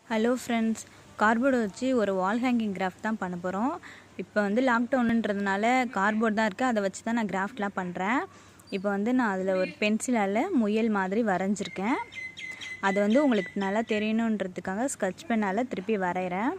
hello friends cardboard வச்சு ஒரு வால் hanging craft தான் பண்ண போகிறோம் இப்போ வந்து லாக்டவுனுன்றதுனால கார்போர்ட் தான் இருக்குது அதை வச்சு தான் நான் கிராஃப்ட்லாம் பண்ணுறேன் இப்போ வந்து நான் அதில் ஒரு பென்சிலால் முயல் மாதிரி வரைஞ்சிருக்கேன் அது வந்து உங்களுக்கு நல்லா தெரியணுன்றதுக்காக ஸ்கெட்ச் பென்னால் திருப்பி வரைகிறேன்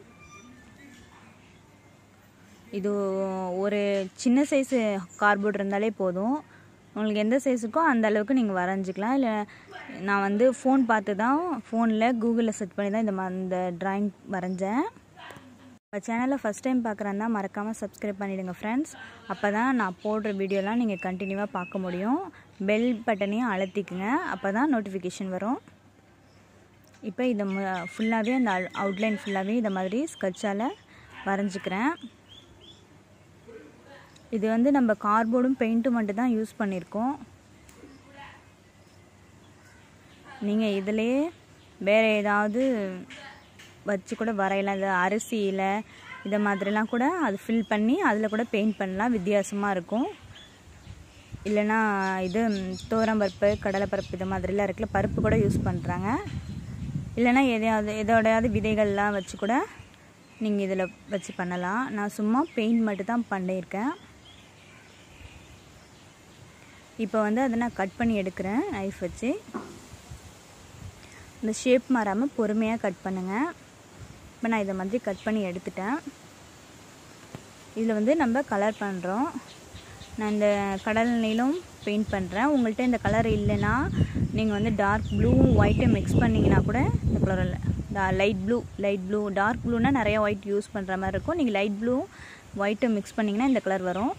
இது ஒரு சின்ன சைஸு கார்போர்ட் இருந்தாலே போதும் உங்களுக்கு எந்த சைஸுக்கோ அந்த அளவுக்கு நீங்கள் வரைஞ்சிக்கலாம் இல்லை நான் வந்து ஃபோன் பார்த்து தான் ஃபோனில் கூகுளில் சர்ச் பண்ணி தான் இந்த மா இந்த ட்ராயிங் வரைஞ்சேன் நம்ம சேனலை ஃபஸ்ட் டைம் பார்க்குறேன்னா மறக்காமல் சப்ஸ்கிரைப் பண்ணிவிடுங்க ஃப்ரெண்ட்ஸ் அப்போ தான் நான் போடுற வீடியோலாம் நீங்கள் கண்டினியூவாக பார்க்க முடியும் பெல் பட்டனையும் அழுத்திக்குங்க அப்போ தான் நோட்டிஃபிகேஷன் வரும் இப்போ இதை ஃபுல்லாகவே அந்த அவுட்லைன் ஃபுல்லாகவே இதை மாதிரி ஸ்கெட்சால் வரைஞ்சிக்கிறேன் இது வந்து நம்ம கார்போர்டும் பெயிண்ட்டும் மட்டும் தான் யூஸ் பண்ணியிருக்கோம் நீங்கள் இதிலே வேறு ஏதாவது வச்சு கூட வரையலாம் இந்த அரிசியில் இதை மாதிரிலாம் கூட அது ஃபில் பண்ணி அதில் கூட பெயிண்ட் பண்ணலாம் வித்தியாசமாக இருக்கும் இல்லைனா இது பருப்பு கடலைப்பருப்பு இது மாதிரிலாம் இருக்குல்ல பருப்பு கூட யூஸ் பண்ணுறாங்க இல்லைனா எதையாவது எதோடையாவது விதைகள்லாம் வச்சு கூட நீங்கள் இதில் வச்சு பண்ணலாம் நான் சும்மா பெயிண்ட் மட்டும் தான் பண்ணியிருக்கேன் இப்போ வந்து அதை நான் கட் பண்ணி எடுக்கிறேன் நைஃப் வச்சு இந்த ஷேப் மாறாமல் பொறுமையாக கட் பண்ணுங்கள் இப்போ நான் இதை மாதிரி கட் பண்ணி எடுத்துட்டேன் இதில் வந்து நம்ம கலர் பண்ணுறோம் நான் இந்த கடல் நீளம் பெயிண்ட் பண்ணுறேன் உங்கள்கிட்ட இந்த கலர் இல்லைன்னா நீங்கள் வந்து டார்க் ப்ளூவும் ஒயிட்டும் மிக்ஸ் பண்ணிங்கன்னா கூட இந்த கலரில் light blue light blue dark ப்ளூனால் நிறையா ஒயிட் யூஸ் பண்ணுற மாதிரி இருக்கும் நீங்கள் லைட் ப்ளூ ஒயிட்டும் மிக்ஸ் பண்ணிங்கன்னா இந்த கலர் வரும்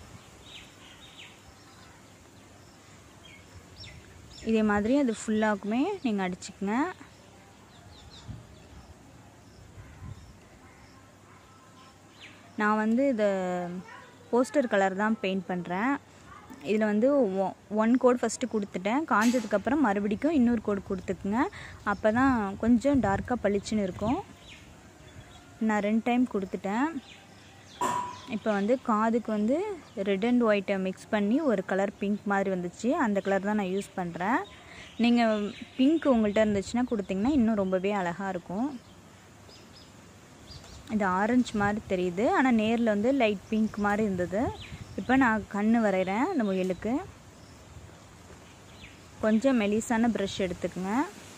இதே மாதிரி அது ஃபுல்லாக்குமே நீங்கள் அடிச்சுக்கங்க நான் வந்து இதை போஸ்டர் கலர் தான் பெயிண்ட் பண்ணுறேன் இதில் வந்து ஒன் கோட் ஃபஸ்ட்டு கொடுத்துட்டேன் காஞ்சதுக்கப்புறம் மறுபடிக்கும் இன்னொரு கோட் கொடுத்துக்குங்க அப்போ தான் கொஞ்சம் டார்க்காக பளிச்சுன்னு இருக்கும் நான் ரெண்டு டைம் கொடுத்துட்டேன் இப்போ வந்து காதுக்கு வந்து ரெட் அண்ட் ஒயிட்டை மிக்ஸ் பண்ணி ஒரு கலர் பிங்க் மாதிரி வந்துச்சு அந்த கலர் தான் நான் யூஸ் பண்ணுறேன் நீங்கள் பிங்க் உங்கள்கிட்ட இருந்துச்சுன்னா கொடுத்தீங்கன்னா இன்னும் ரொம்பவே அழகாக இருக்கும் இது ஆரஞ்சு மாதிரி தெரியுது ஆனால் நேரில் வந்து லைட் பிங்க் மாதிரி இருந்தது இப்போ நான் கண் வரைகிறேன் அந்த முயலுக்கு கொஞ்சம் மெலிசான ப்ரஷ் எடுத்துக்கோங்க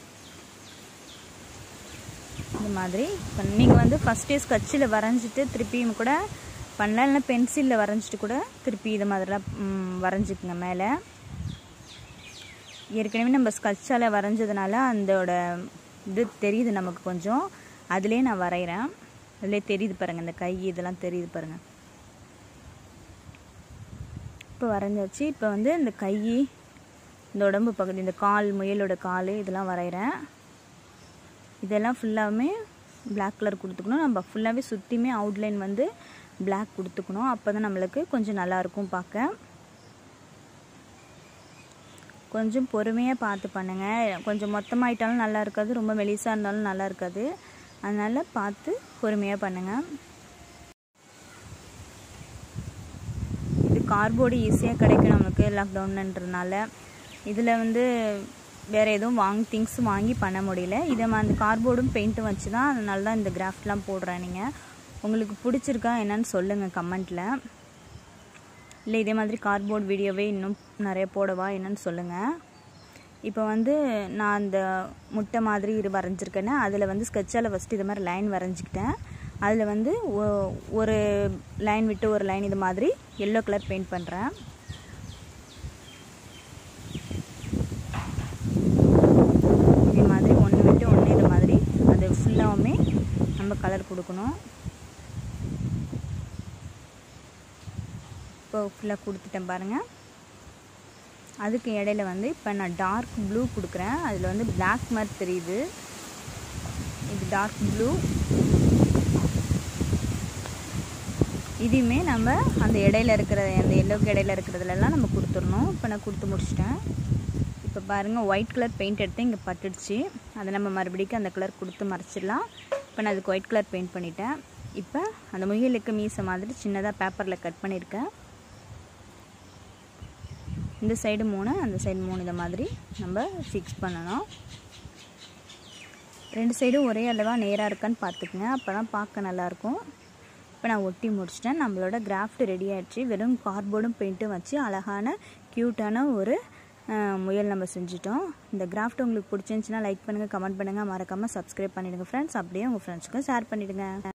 இந்த மாதிரி இப்போ நீங்கள் வந்து ஃபஸ்ட்டே ஸ்கட்சில் வரைஞ்சிட்டு திருப்பியும் கூட பண்ணலாம் இல்லைனா பென்சிலில் வரைஞ்சிட்டு கூட திருப்பி இது மாதிரிலாம் வரைஞ்சிக்குங்க மேலே ஏற்கனவே நம்ம ஸ்கட்சால் வரைஞ்சதுனால அதோட இது தெரியுது நமக்கு கொஞ்சம் அதுலேயே நான் வரைகிறேன் அதுலேயே தெரியுது பாருங்கள் இந்த கை இதெல்லாம் தெரியுது பாருங்கள் இப்போ வரைஞ்சாச்சு இப்போ வந்து இந்த கை இந்த உடம்பு பகுதி இந்த கால் முயலோட கால் இதெல்லாம் வரைகிறேன் இதெல்லாம் ஃபுல்லாகவே பிளாக் கலர் கொடுத்துக்கணும் நம்ம ஃபுல்லாகவே சுற்றியுமே அவுட்லைன் வந்து பிளாக் கொடுத்துக்கணும் அப்போ தான் நம்மளுக்கு கொஞ்சம் நல்லாயிருக்கும் பார்க்க கொஞ்சம் பொறுமையாக பார்த்து பண்ணுங்கள் கொஞ்சம் மொத்தமாயிட்டாலும் நல்லா இருக்காது ரொம்ப மெலிசாக இருந்தாலும் நல்லா இருக்காது அதனால் பார்த்து பொறுமையாக பண்ணுங்கள் இது கார்போர்டு ஈஸியாக கிடைக்கும் நமக்கு லாக்டவுன்ன்றதுனால இதில் வந்து வேறு எதுவும் வாங்கி திங்ஸ் வாங்கி பண்ண முடியல இதை அந்த கார்போர்டும் பெயிண்ட்டும் வச்சு தான் அதனால தான் இந்த கிராஃப்ட்லாம் போடுறேன் நீங்கள் உங்களுக்கு பிடிச்சிருக்கா என்னன்னு சொல்லுங்கள் கமெண்ட்டில் இல்லை இதே மாதிரி கார்ட்போர்ட் வீடியோவே இன்னும் நிறைய போடவா என்னன்னு சொல்லுங்கள் இப்போ வந்து நான் அந்த முட்டை மாதிரி இது வரைஞ்சிருக்கேன்னா அதில் வந்து ஸ்கெட்சால் ஃபஸ்ட்டு இது மாதிரி லைன் வரைஞ்சிக்கிட்டேன் அதில் வந்து ஒரு லைன் விட்டு ஒரு லைன் இது மாதிரி எல்லோ கலர் பெயிண்ட் பண்ணுறேன் இதே மாதிரி ஒன்று விட்டு ஒன்று இது மாதிரி அது ஃபுல்லாகவுமே நம்ம கலர் கொடுக்கணும் இப்போ ஃபுல்லாக கொடுத்துட்டேன் பாருங்கள் அதுக்கு இடையில வந்து இப்போ நான் டார்க் ப்ளூ கொடுக்குறேன் அதில் வந்து பிளாக் மாதிரி தெரியுது இது டார்க் ப்ளூ இதையுமே நம்ம அந்த இடையில இருக்கிற அந்த எல்லோக்கு இடையில இருக்கிறதுலலாம் நம்ம கொடுத்துடணும் இப்போ நான் கொடுத்து முடிச்சிட்டேன் இப்போ பாருங்கள் ஒயிட் கலர் பெயிண்ட் எடுத்து இங்கே பட்டுடுச்சு அதை நம்ம மறுபடிக்கும் அந்த கலர் கொடுத்து மறைச்சிடலாம் இப்போ நான் அதுக்கு ஒயிட் கலர் பெயிண்ட் பண்ணிட்டேன் இப்போ அந்த முயலுக்கு மீசை மாதிரி சின்னதாக பேப்பரில் கட் பண்ணியிருக்கேன் இந்த சைடு மூணு அந்த சைடு மூணு இதை மாதிரி நம்ம ஃபிக்ஸ் பண்ணணும் ரெண்டு சைடும் ஒரே அளவாக நேராக இருக்கான்னு பார்த்துக்குங்க அப்போ தான் பார்க்க நல்லாயிருக்கும் இப்போ நான் ஒட்டி முடிச்சிட்டேன் நம்மளோட கிராஃப்ட் ரெடி ஆயிடுச்சு வெறும் கார்ட்போர்டும் பெயிண்ட்டும் வச்சு அழகான க்யூட்டான ஒரு முயல் நம்ம செஞ்சிட்டோம் இந்த கிராஃப்ட் உங்களுக்கு பிடிச்சிருந்துச்சின்னா லைக் பண்ணுங்கள் கமெண்ட் பண்ணுங்கள் மறக்காமல் சப்ஸ்கிரைப் பண்ணிவிடுங்க ஃப்ரெண்ட்ஸ் அப்படியே உங்கள் ஃப்ரெண்ட்ஸுக்கும் ஷேர் பண்ணிவிடுங்க